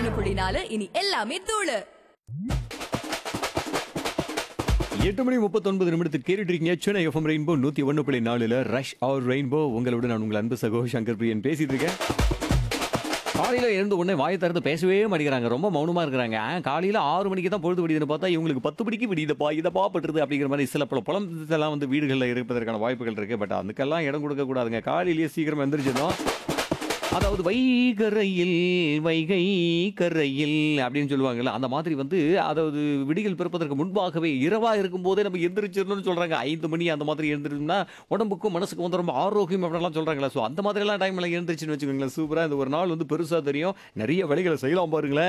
ஒண்ணு புள்ளி நாலு இனி எல்லாமே தூளு எட்டு மணி முப்பத்தொன்பது நிமிடத்துக்கு கேட்டுட்டு இருக்கீங்க சென்னை எஃப்எம் ரெயின்போ நூத்தி ஒன்று புள்ளி நாலுல ரஷ் அவர் ரெயின்போ உங்களோட நான் உங்கள் அன்பு சகோ சங்கர் பிரியன் பேசிட்டு இருக்கேன் காலையில எழுந்த உடனே வாயை திறந்து பேசவே மாட்டேங்கிறாங்க ரொம்ப மௌனமா இருக்கிறாங்க ஆ, காலையில ஆறு மணிக்கு தான் பொழுது விடியுதுன்னு பார்த்தா இவங்களுக்கு பத்து மணிக்கு விடியுதுப்பா இதப்பா பட்டுருது அப்படிங்கிற மாதிரி சில பல புலம்பெல்லாம் வந்து வீடுகளில் இருப்பதற்கான வாய்ப்புகள் இருக்கு பட் அதுக்கெல்லாம் இடம் கொடுக்க கூடாதுங்க காலையிலேயே சீக்கிரம் எந்திரிச்சிடும் அதாவது வைகரையில் வைகை கரையில் அப்படின்னு சொல்லுவாங்கல்ல அந்த மாதிரி வந்து அதாவது விடிகள் பிறப்பதற்கு முன்பாகவே இரவா இருக்கும் போதே நம்ம எந்திரிச்சிடணும்னு சொல்றாங்க ஐந்து மணி அந்த மாதிரி எழுந்திருந்தோம்னா உடம்புக்கும் மனசுக்கும் வந்து ரொம்ப ஆரோக்கியம் அப்படிலாம் சொல்றாங்களா ஸோ அந்த மாதிரிலாம் டைம்ல எழுந்திரிச்சுன்னு வச்சுக்கோங்களேன் சூப்பரா இந்த ஒரு நாள் வந்து பெருசா தெரியும் நிறைய வேலைகளை செய்யலாம் பாருங்களேன்